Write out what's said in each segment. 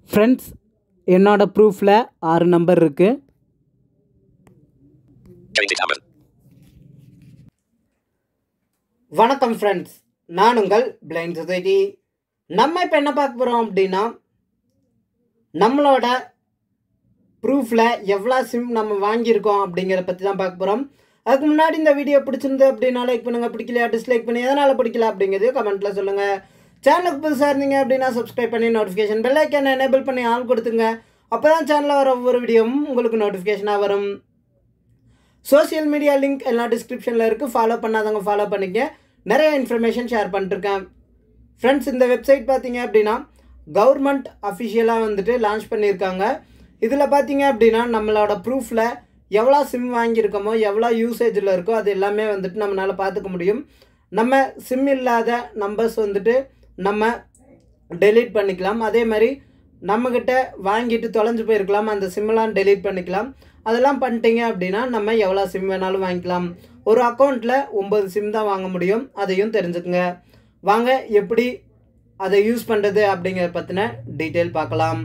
Friends என்னோட ப்ரூஃபில் ஆறு number இருக்குது Change it happen. வணக்கம் ஃப்ரெண்ட்ஸ் நான் உங்கள் பிளைண்ட் சொசைட்டி நம்ம இப்போ என்ன பார்க்க போகிறோம் அப்படின்னா நம்மளோட ப்ரூஃபில் எவ்வளோ சிம் நம்ம வாங்கியிருக்கோம் அப்படிங்கிறத பற்றி தான் பார்க்க போகிறோம் அதுக்கு முன்னாடி இந்த வீடியோ பிடிச்சிருந்து அப்படின்னா லைக் பண்ணுங்கள் பிடிக்கலையா டிஸ்லைக் பண்ணி எதனால் பிடிக்கல அப்படிங்கிறதையும் கமெண்ட்டில் சொல்லுங்கள் சேனலுக்கு புதுசாக இருந்தீங்க அப்படின்னா சப்ஸ்கிரைப் பண்ணி நோட்டிஃபிகேஷன் பெல் ஐக்கன் எனேபிள் பண்ணி ஆள் கொடுத்துங்க அப்போ தான் சேனலில் வர ஒவ்வொரு வீடியோவும் உங்களுக்கு நோட்டிஃபிகேஷனாக வரும் சோஷியல் மீடியா லிங்க் எல்லாம் டிஸ்கிரிப்ஷனில் இருக்குது ஃபாலோ பண்ணாதவங்க ஃபாலோ பண்ணிக்க நிறைய இன்ஃபர்மேஷன் ஷேர் பண்ணிட்டுருக்கேன் ஃப்ரெண்ட்ஸ் இந்த வெப்சைட் பார்த்தீங்க அப்படின்னா கவர்மெண்ட் அஃபிஷியலாக வந்துட்டு லான்ச் பண்ணியிருக்காங்க இதில் பார்த்தீங்க அப்படின்னா நம்மளோட ப்ரூஃபில் எவ்வளோ சிம் வாங்கியிருக்கோமோ எவ்வளோ யூசேஜில் இருக்கோ அது எல்லாமே வந்துட்டு நம்மளால் பார்த்துக்க முடியும் நம்ம சிம் இல்லாத நம்பர்ஸ் வந்துட்டு நம்ம டெலீட் பண்ணிக்கலாம் அதே மாதிரி நம்மக்கிட்ட வாங்கிட்டு தொலைஞ்சு போயிருக்கலாம் அந்த சிம்மெல்லாம் டெலீட் பண்ணிக்கலாம் அதெல்லாம் பண்ணிட்டீங்க அப்படின்னா நம்ம எவ்வளோ சிம் வேணாலும் வாங்கிக்கலாம் ஒரு அக்கௌண்ட்டில் ஒம்பது சிம் தான் வாங்க முடியும் அதையும் தெரிஞ்சுக்குங்க வாங்க எப்படி அதை யூஸ் பண்ணுறது அப்படிங்கிறத பற்றின டீட்டெயில் பார்க்கலாம்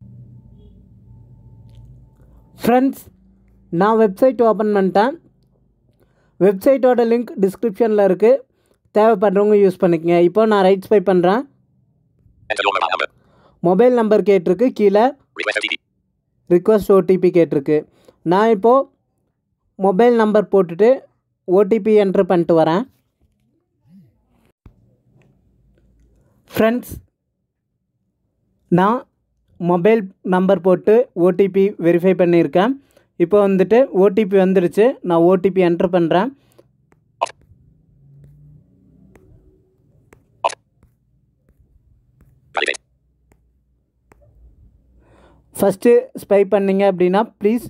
ஃப்ரெண்ட்ஸ் நான் வெப்சைட் ஓப்பன் பண்ணிட்டேன் வெப்சைட்டோட லிங்க் டிஸ்கிரிப்ஷனில் இருக்குது தேவைப்படுறவங்க யூஸ் பண்ணிக்கங்க இப்போ நான் ரைட் ஸ்பை பண்ணுறேன் Enter your mobile number. Mobile number கேட்டிருக்கு கீழே Request OTP. ரிக்வஸ்ட் ஓடிபி கேட்டிருக்கு நான் இப்போது மொபைல் நம்பர் போட்டுட்டு ஓடிபி என்ட்ரு பண்ணிட்டு வரேன் ஃப்ரெண்ட்ஸ் நான் மொபைல் நம்பர் போட்டு ஓடிபி வெரிஃபை பண்ணியிருக்கேன் இப்போ வந்துட்டு ஓடிபி வந்துருச்சு நான் ஓடிபி என்ட்ரு பண்ணுறேன் Validate. ஃபஸ்ட்டு ஸ்பை பண்ணீங்க அப்படின்னா ப்ளீஸ்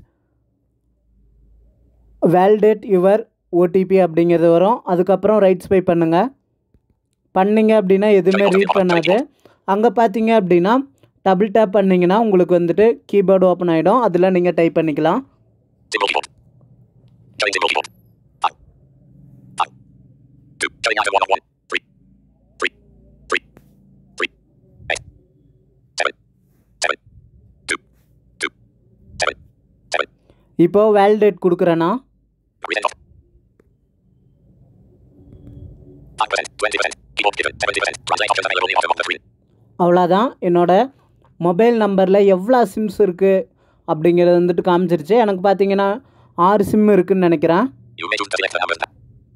வேலிடேட் யுவர் ஓடிபி அப்படிங்கிறது வரும் அதுக்கப்புறம் ரைட் ஸ்பை பண்ணுங்கள் பண்ணீங்க அப்படின்னா எதுவுமே ரீட் பண்ணாது அங்கே பார்த்தீங்க அப்படின்னா டபுள் டேப் பண்ணிங்கன்னா உங்களுக்கு வந்துட்டு கீபோர்டு ஓப்பன் ஆகிடும் அதில் நீங்கள் டைப் பண்ணிக்கலாம் Symbol keyboard. Showing symbol keyboard. Five. Five. Two. Showing item one of one. Three. Three. Three. Three. Eight. Seven. Seven. Two. Two. Seven. Seven. இப்போது வேலிடேட் கொடுக்குறேன்னா Resend off. Five percent. Twenty percent. Keyboard given. Seventy percent. Translate options available in the bottom of the screen. அவ்வளோதான் என்னோட mobile நம்பரில் எவ்வளோ Sims இருக்குது அப்படிங்கிறது வந்துட்டு காமிச்சிருச்சு எனக்கு பார்த்தீங்கன்னா ஆறு சிம் இருக்குன்னு நினைக்கிறேன் You may choose to select the numbers that.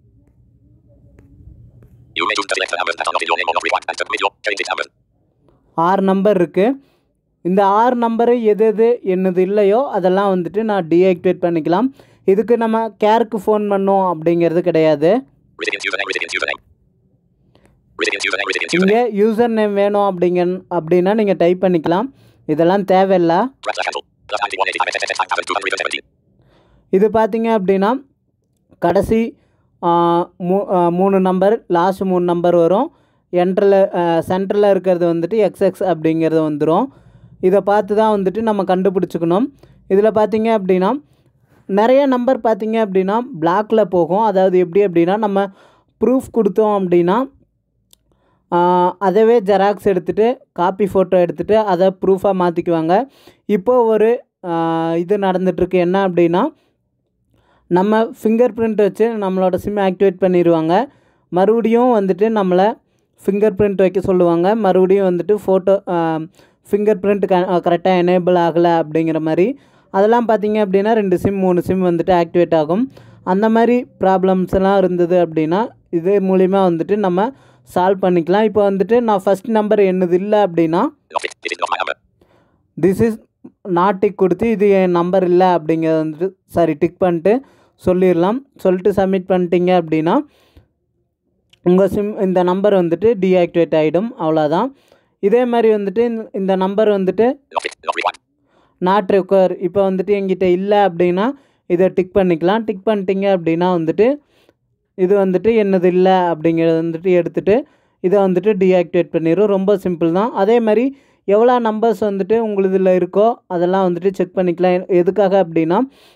You may choose to select the numbers that are not in your name or not required and submit your change it numbers. ஆறு number இருக்குது இந்த ஆறு number எது எது என்னது இல்லையோ அதெல்லாம் வந்துட்டு நான் டீஆக்டிவேட் பண்ணிக்கலாம் இதுக்கு நம்ம கேருக்கு ஃபோன் பண்ணோம் அப்படிங்கிறது கிடையாது Recipient's username, recipient's username. Recipient's username, recipient's username. இங்கே யூசர் நேம் வேணும் அப்படிங்க அப்படின்னா நீங்கள் டைப் பண்ணிக்கலாம் இதெல்லாம் தேவையில்லை Slash slash cancel. Plus 9185 SSS 5217. இது பார்த்தீங்க அப்படின்னா கடைசி ஆ, மூ ஆ, மூணு நம்பர் லாஸ்ட் மூணு நம்பர் வரும் என்ட்ரில் சென்டரில் இருக்கிறது வந்துட்டு எக்ஸ்எக்ஸ் அப்படிங்கிறது வந்துடும் இதை பார்த்து தான் வந்துட்டு நம்ம கண்டுபிடிச்சிக்கணும் இதில் பார்த்தீங்க அப்படின்னா நிறைய நம்பர் பார்த்தீங்க அப்படின்னா பிளாக்ல போகும் அதாவது எப்படி அப்படின்னா நம்ம ப்ரூஃப் கொடுத்தோம் அப்படின்னா ஆஹ், அதவே ஜெராக்ஸ் எடுத்துகிட்டு காப்பி ஃபோட்டோ எடுத்துகிட்டு அதை ப்ரூஃபாக மாற்றிக்குவாங்க இப்போ ஒரு ஆஹ், இது நடந்துகிட்ருக்கு என்ன அப்படின்னா நம்ம ஃபிங்கர் பிரிண்ட் வச்சு நம்மளோட சிம் ஆக்டிவேட் பண்ணிடுவாங்க மறுபடியும் வந்துட்டு நம்மளை ஃபிங்கர் பிரிண்ட் வைக்க சொல்லுவாங்க மறுபடியும் வந்துட்டு ஃபோட்டோ ஃபிங்கர் பிரிண்ட் க கரெக்டாக எனேபிள் ஆகலை அப்படிங்கிற மாதிரி அதெல்லாம் பார்த்தீங்க அப்படின்னா ரெண்டு சிம் மூணு சிம் வந்துட்டு ஆக்டிவேட் ஆகும் அந்த மாதிரி ப்ராப்ளம்ஸ் எல்லாம் இருந்தது அப்படின்னா இது மூலிமா வந்துட்டு நம்ம சால்வ் பண்ணிக்கலாம் இப்போ வந்துட்டு நான் ஃபஸ்ட் நம்பர் என்னது இல்லை அப்படின்னா Lost it. This is not my number. This is not tick கொடுத்து இது என் நம்பர் இல்லை அப்படிங்கிறத வந்துட்டு சாரி டிக் பண்ணிட்டு சொல்லிடலாம் சொல்லிட்டு சப்மிட் பண்ணிட்டீங்க அப்படின்னா உங்கள் சிம் இந்த நம்பர் வந்துட்டு டீஆக்டிவேட் ஆகிடும் அவ்வளோதான் இதே மாதிரி வந்துட்டு இந்த- இந்த நம்பர் வந்துட்டு Lost it. Not required. Not require இப்போ வந்துட்டு எங்கிட்ட இல்லை அப்படின்னா இதை டிக் பண்ணிக்கலாம் டிக் பண்ணிட்டீங்க அப்படின்னா வந்துட்டு இது வந்துட்டு என்னது இல்லை அப்படிங்கிறத வந்துட்டு எடுத்துகிட்டு இதை வந்துட்டு டீஆக்டிவேட் பண்ணிடும் ரொம்ப சிம்பிள் தான் அதே மாதிரி எவ்வளோ நம்பர்ஸ் வந்துட்டு உங்களுதில் இருக்கோ அதெல்லாம் வந்துட்டு செக் பண்ணிக்கலாம் எ- எதுக்காக அப்படின்னா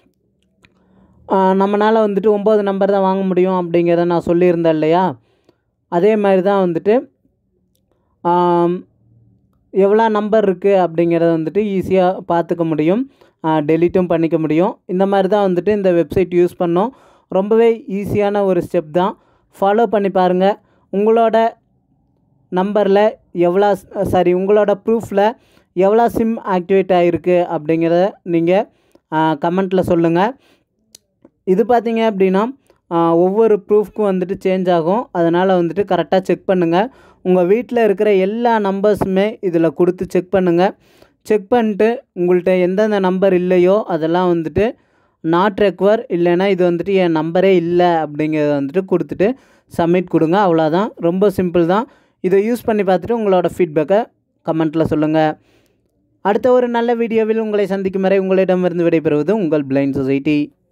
நம்மளால் வந்துட்டு ஒம்பது நம்பர் தான் வாங்க முடியும் அப்படிங்கிறத நான் சொல்லியிருந்தேன் இல்லையா அதே மாதிரி தான் வந்துட்டு ஆம், எவ்வளோ நம்பர் இருக்குது அப்படிங்கிறத வந்துட்டு ஈஸியாக பார்த்துக்க முடியும் டெலிட்டும் பண்ணிக்க முடியும் இந்த மாதிரி தான் வந்துட்டு இந்த வெப்சைட் யூஸ் பண்ணோம் ரொம்பவே ஈஸியான ஒரு ஸ்டெப் தான் ஃபாலோ பண்ணி பாருங்கள் உங்களோட நம்பரில் எவ்வளோ சாரி உங்களோட ப்ரூஃபில் எவ்வளோ சிம் ஆக்டிவேட் ஆகிருக்கு அப்படிங்கிறத நீங்கள் கமெண்ட்டில் சொல்லுங்கள் இது பார்த்தீங்க அப்படின்னா ஆஹ், ஒவ்வொரு ப்ரூஃப்க்கும் வந்துட்டு சேஞ்ச் ஆகும் அதனால் வந்துட்டு கரெக்டாக செக் பண்ணுங்கள் உங்கள் வீட்டில் இருக்கிற எல்லா நம்பர்ஸுமே இதில் கொடுத்து செக் பண்ணுங்கள் செக் பண்ணிட்டு உங்கள்கிட்ட எந்தெந்த நம்பர் இல்லையோ அதெல்லாம் வந்துட்டு நாட் ரெக்வர் இல்லைன்னா இது வந்துட்டு என் நம்பரே இல்லை அப்படிங்கிறத வந்துட்டு கொடுத்துட்டு சப்மிட் கொடுங்க அவ்வளோதான் ரொம்ப சிம்பிள் தான் இதை யூஸ் பண்ணி பார்த்துட்டு உங்களோட ஃபீட்பேக்கை கமெண்ட்டில் சொல்லுங்கள் அடுத்த ஒரு நல்ல வீடியோவில் உங்களை சந்திக்கும் வரை உங்களிடமிருந்து விடைபெறுவது உங்கள் பிளைண்ட் சொசைட்டி